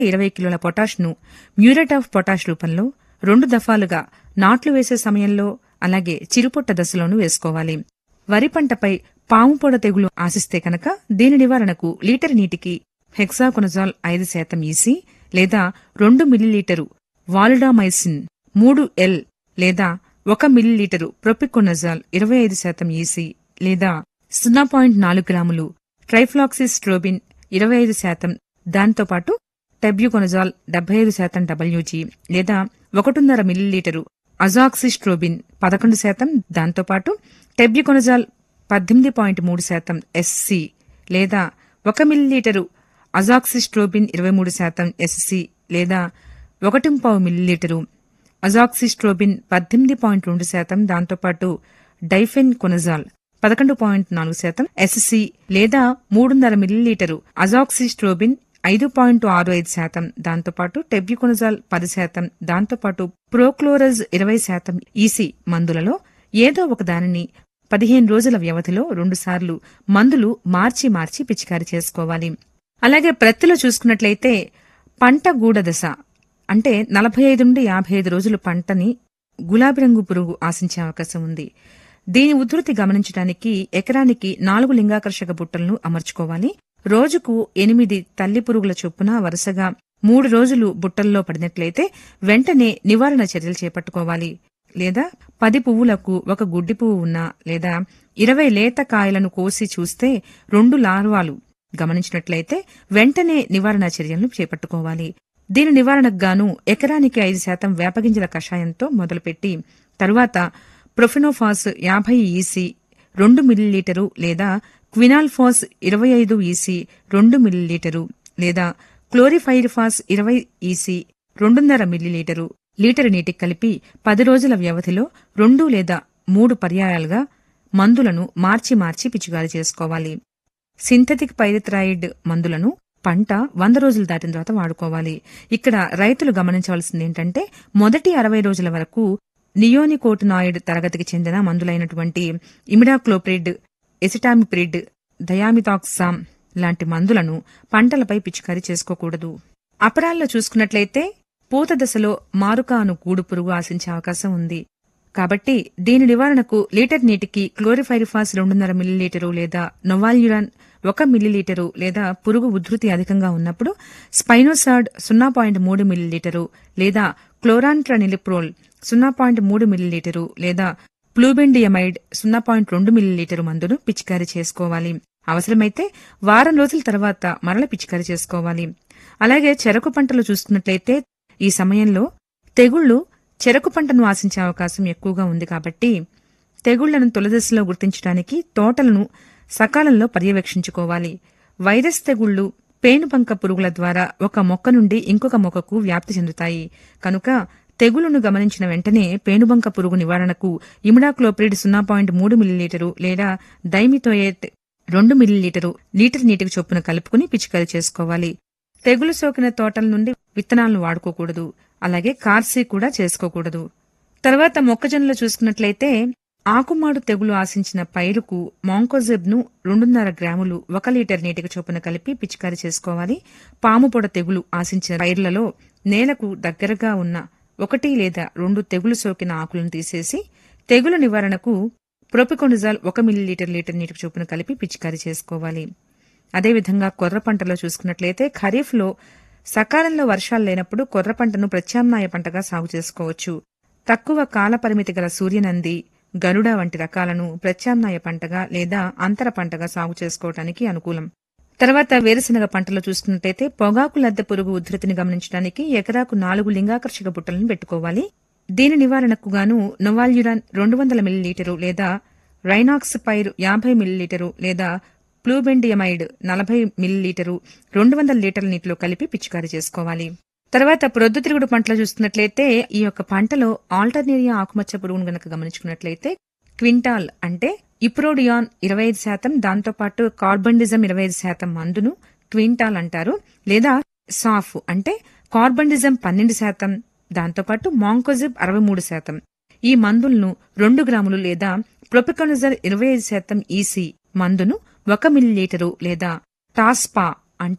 ఇరవై కిలోల పొటాష్ను muriate of potash రూపంలో రెండు దఫాలుగా నాట్లు వేసే సమయంలో అలాగే చిరుపొట్ట దశలోనూ వేసుకోవాలి వరి పంటపై పాము పొడ తెగులు ఆశిస్తే కనుక దీని నివారణకు లీటర్ నీటికి హెక్సాకొనజాల్ ఐదు శాతం ఈసీ లేదా రెండు మిల్లీలీటరు వాలుడామైసిన్ మూడు ఎల్ లేదా ఒక మిల్లీలీటరు ప్రొపికొనజాల్ ఇరవై ఐదు శాతం ఈసీ లేదా సున్నా పాయింట్ నాలుగు గ్రాములు ట్రైఫ్లాక్సిస్ట్రోబిన్ ఇరవై ఐదు శాతం దాంతోపాటు టెబ్యూకొనజాల్ డెబ్బై ఐదు శాతం డబ్ల్యూజీ లేదా ఒకటిన్నర మిల్లీలీటరు అజాక్సిస్ట్రోబిన్ పదకొండు శాతం దాంతోపాటు టెబ్యూకొనజాల్ పద్దెనిమిది పాయింట్ మూడు శాతం ఎస్సి లేదా ఒక మిల్లీలీటరు అజాక్సిస్ట్రోబిన్ ఇరవై మూడు శాతం ఎస్సి లేదా ఒకటి పావు మిల్లీలీటరు అజాక్సిస్ట్రోబిన్ పద్దెనిమిది పాయింట్ రెండు శాతం దాంతోపాటు డైఫెన్ కొనజాల్ పదకొండు పాయింట్ నాలుగు శాతం ఎస్సి లేదా మూడున్నర మిల్లీలీటరు అజాక్సిస్ట్రోబిన్ ఐదు పాయింట్ ఆరు ఐదు శాతం దాంతోపాటు టెబ్యూకొనజాల్ పది శాతం దాంతోపాటు ప్రోక్లోరజ్ ఇరవై శాతం ఈసీ మందులలో ఏదో ఒక దానిని పదిహేను రోజుల వ్యవధిలో రెండుసార్లు మందులు మార్చి మార్చి పిచికారీ చేసుకోవాలి అలాగే ప్రత్తిలో చూసుకున్నట్లయితే పంట గూడ దశ అంటే నలభై ఐదు నుండి యాభై ఐదు రోజులు పంటని గులాబీ రంగు పురుగు ఆశించే అవకాశం ఉంది దీని ఉధృతి గమనించడానికి ఎకరానికి నాలుగు లింగాకర్షక బుట్టలను అమర్చుకోవాలి రోజుకు ఎనిమిది తల్లి పురుగుల చొప్పున వరుసగా మూడు రోజులు బుట్టల్లో పడినట్లయితే వెంటనే నివారణ చర్యలు చేపట్టుకోవాలి లేదా పది పువ్వులకు ఒక గుడ్డి పువ్వు ఉన్నా లేదా ఇరవై లేత కాయలను కోసి చూస్తే రెండు లార్వాలు గమనించినట్లయితే వెంటనే నివారణ చర్యలను చేపట్టుకోవాలి దీని నివారణకు గాను ఎకరానికి ఐదు శాతం వేపగింజల కషాయంతో మొదలుపెట్టి తరువాత ప్రొఫినోఫాస్ యాభై ఈసీ రెండు మిల్లీలీటరు లేదా క్వినాల్ఫాస్ ఇరవై ఐదు ఈసీ రెండు మిల్లీలీటరు లేదా క్లోరిఫైరిఫాస్ ఇరవై ఈసీ రెండున్నర మిల్లీలీటరు లీటరు నీటికి కలిపి పది రోజుల వ్యవధిలో రెండు లేదా మూడు పర్యాయాలుగా మందులను మార్చి మార్చి పిచికారీ చేసుకోవాలి సింథటిక్ పైరిథ్రాయిడ్ మందులను పంట వంద రోజులు దాటిన తర్వాత వాడుకోవాలి ఇక్కడ రైతులు గమనించవలసింది ఏంటంటే మొదటి అరవై రోజుల వరకు నియోనికోటినాయిడ్ తరగతికి చెందిన మందులైనటువంటి ఇమిడాక్లోప్రిడ్ ఎసిటామిప్రిడ్ దయామితాక్సామ్ లాంటి మందులను పంటలపై పిచికారీ చేసుకోకూడదు అపరాల్లో చూసుకున్నట్లయితే పూత దశలో మారుకాను గూడు పురుగు ఆశించే అవకాశం ఉంది కాబట్టి దీని నివారణకు లీటర్ నీటికి క్లోరిఫైరిఫాస్ రెండున్నర మిల్లీలీటరు లేదా నొవాల్యురాన్ ఒక మిల్లీలీటరు లేదా పురుగు ఉధృతి అధికంగా ఉన్నప్పుడు స్పైనోసాడ్ సున్నా పాయింట్ మూడు మిల్లీలీటరు లేదా క్లోరాంట్రనిలిప్రోల్ సున్నా పాయింట్ మూడు మిల్లీలీటరు లేదా ప్లూబెండియమైడ్ సున్నా పాయింట్ రెండు మిల్లీలీటరు మందును పిచికారీ చేసుకోవాలి అవసరమైతే వారం రోజుల తర్వాత మరల పిచికారీ చేసుకోవాలి అలాగే చెరకు పంటలు చూసుకున్నట్లయితే ఈ సమయంలో తెగుళ్లు చెరకు పంటను ఆశించే అవకాశం ఎక్కువగా ఉంది కాబట్టి తెగుళ్లను తొలిదశలో గుర్తించడానికి తోటలను సకాలంలో పర్యవేక్షించుకోవాలి వైరస్ తెగుళ్లు పేనుబంక పురుగుల ద్వారా ఒక మొక్క నుండి ఇంకొక మొక్కకు వ్యాప్తి చెందుతాయి కనుక తెగులును గమనించిన వెంటనే పేనుబంక పురుగు నివారణకు ఇమిడాక్లోప్రిడ్ సున్నా పాయింట్ మూడు మిల్లీలీటరు లేదా డైమితోయేట్ రెండు మిల్లీలీటరు లీటర్ నీటికి చొప్పున కలుపుకుని పిచికారీ చేసుకోవాలి తెగులు సోకిన తోటల నుండి విత్తనాలను వాడుకోకూడదు అలాగే కార్సీ కూడా చేసుకోకూడదు తర్వాత మొక్కజొన్నలు చూసుకున్నట్లయితే ఆకుమాడు తెగులు ఆశించిన పైరుకు మాంకోజెబ్ ను రెండున్నర గ్రాములు ఒక లీటర్ నీటికి చొప్పున కలిపి పిచికారీ చేసుకోవాలి పాము పొడ తెగులు ఆశించిన పైర్లలో నేలకు దగ్గరగా ఉన్న ఒకటి లేదా రెండు తెగులు సోకిన ఆకులను తీసేసి తెగులు నివారణకు ప్రొపికొనిజాల్ ఒక మిల్లీలీటర్ లీటర్ నీటికి చొప్పున కలిపి పిచికారీ చేసుకోవాలి అదేవిధంగా కొర్ర పంటలో చూసుకున్నట్లయితే ఖరీఫ్లో సకాలంలో వర్షాలు లేనప్పుడు కొర్ర పంటను ప్రత్యామ్నాయ పంటగా సాగు చేసుకోవచ్చు తక్కువ కాల పరిమితి గల సూర్యనంది గరుడ వంటి రకాలను ప్రత్యామ్నాయ పంటగా లేదా అంతర పంటగా సాగు చేసుకోవటానికి అనుకూలం తర్వాత వేరుశనగ పంటలో చూసుకున్నట్లయితే పొగాకు లద్దె పురుగు ఉధృతిని గమనించడానికి ఎకరాకు నాలుగు లింగాకర్షక బుట్టలను పెట్టుకోవాలి దీని నివారణకు గాను నొవాల్యురాన్ రెండు వందల మిల్లీలీటరు లేదా రైనాక్స్ పైర్ యాభై మిల్లీలీటరు లేదా ప్లూబెండియమైడ్ నలభై మిల్లీలీటరు రెండు వందల లీటర్ల నీటిలో కలిపి పిచికారీ చేసుకోవాలి తర్వాత ప్రొద్దుతిరుగుడు పంటలు చూస్తున్నట్లయితే ఈ యొక్క పంటలో ఆల్టర్నేరియా ఆకుమచ్చ పురుగును గనక గమనించుకున్నట్లయితే క్వింటాల్ అంటే ఇప్రోడియాన్ ఇరవై ఐదు శాతం దాంతోపాటు కార్బండిజం ఇరవై ఐదు శాతం మందును క్వింటాల్ అంటారు లేదా సాఫ్ అంటే కార్బండిజం పన్నెండు శాతం దాంతోపాటు మాంకోజిబ్ అరవై మూడు శాతం ఈ మందులను రెండు గ్రాములు లేదా ప్రొపికొనజర్ ఇరవై ఐదు శాతం ఈసీ మందును ఒక మిల్లీలీటరు లేదా టాస్పా అంటే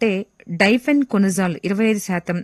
డైఫెన్ కొనజాల్ ఇరవై ఐదు శాతం